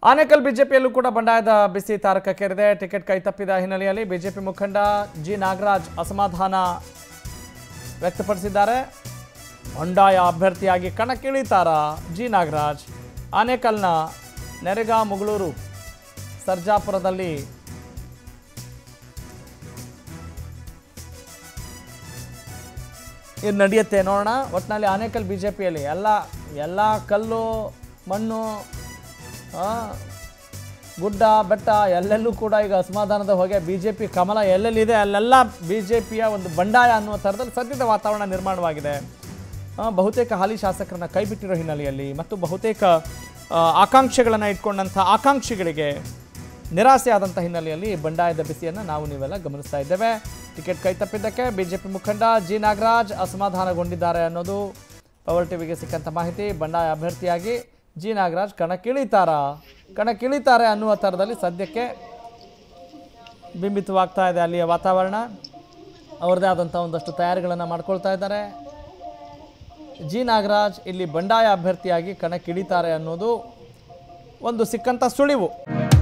ಆನೇಕಲ್ ಬಿಜೆಪಿಯಲ್ಲೂ ಕೂಡ ಬಂಡಾಯದ ಬಿಸಿ ತಾರಕಕ್ಕೇರಿದೆ ಟಿಕೆಟ್ ಕೈತಪ್ಪಿದ ಹಿನ್ನೆಲೆಯಲ್ಲಿ ಬಿಜೆಪಿ ಮುಖಂಡ ಜಿ ನಾಗರಾಜ್ ಅಸಮಾಧಾನ ವ್ಯಕ್ತಪಡಿಸಿದ್ದಾರೆ ಬಂಡಾಯ ಅಭ್ಯರ್ಥಿಯಾಗಿ ಕಣಕ್ಕಿಳಿತಾರ ಜಿ ನಾಗರಾಜ್ ಆನೇಕಲ್ನ ನೆರೆಗಾ ಮುಗಳೂರು ಸರ್ಜಾಪುರದಲ್ಲಿ ಇದು ನಡೆಯುತ್ತೆ ನೋಡೋಣ ಒಟ್ಟಿನಲ್ಲಿ ಆನೇಕಲ್ ಬಿ ಜೆ ಪಿಯಲ್ಲಿ ಎಲ್ಲ ಎಲ್ಲ ಕಲ್ಲು ಮಣ್ಣು ಆ, ಗುಡ್ಡ ಬೆಟ್ಟ ಎಲ್ಲೆಲ್ಲೂ ಕೂಡ ಈಗ ಅಸಮಾಧಾನದ ಹೊಗೆ ಬಿ ಜೆ ಪಿ ಕಮಲ ಎಲ್ಲೆಲ್ಲಿದೆ ಅಲ್ಲೆಲ್ಲ ಬಿ ಜೆ ಪಿಯ ಒಂದು ಬಂಡಾಯ ಅನ್ನುವ ಥರದಲ್ಲಿ ಸದ್ಯದ ವಾತಾವರಣ ನಿರ್ಮಾಣವಾಗಿದೆ ಆ, ಬಹುತೇಕ ಹಾಲಿ ಶಾಸಕರನ್ನ ಕೈಬಿಟ್ಟಿರೋ ಹಿನ್ನೆಲೆಯಲ್ಲಿ ಮತ್ತು ಬಹುತೇಕ ಆಕಾಂಕ್ಷೆಗಳನ್ನು ಇಟ್ಕೊಂಡಂಥ ಆಕಾಂಕ್ಷಿಗಳಿಗೆ ನಿರಾಸೆ ಆದಂಥ ಹಿನ್ನೆಲೆಯಲ್ಲಿ ಬಂಡಾಯದ ಬಿಸಿಯನ್ನು ನಾವು ನೀವೆಲ್ಲ ಗಮನಿಸ್ತಾ ಇದ್ದೇವೆ ಟಿಕೆಟ್ ಕೈತಪ್ಪಿದ್ದಕ್ಕೆ ಬಿಜೆಪಿ ಮುಖಂಡ ಜಿ ನಾಗರಾಜ್ ಅಸಮಾಧಾನಗೊಂಡಿದ್ದಾರೆ ಅನ್ನೋದು ಪವರ್ ಟಿವಿಗೆ ಸಿಕ್ಕಂಥ ಮಾಹಿತಿ ಬಂಡಾಯ ಅಭ್ಯರ್ಥಿಯಾಗಿ ಜಿ ನಾಗರಾಜ್ ಕಣಕ್ಕಿಳಿತಾರ ಕಣಕ್ಕಿಳಿತಾರೆ ಅನ್ನುವ ಥರದಲ್ಲಿ ಸದ್ಯಕ್ಕೆ ಬಿಂಬಿತವಾಗ್ತಾ ಇದೆ ಅಲ್ಲಿಯ ವಾತಾವರಣ ಅವ್ರದ್ದೇ ಆದಂಥ ಒಂದಷ್ಟು ತಯಾರಿಗಳನ್ನು ಮಾಡ್ಕೊಳ್ತಾ ಇದ್ದಾರೆ ಜಿ ನಾಗರಾಜ್ ಇಲ್ಲಿ ಬಂಡಾಯ ಅಭ್ಯರ್ಥಿಯಾಗಿ ಕಣಕ್ಕಿಳಿತಾರೆ ಅನ್ನೋದು ಒಂದು ಸಿಕ್ಕಂಥ ಸುಳಿವು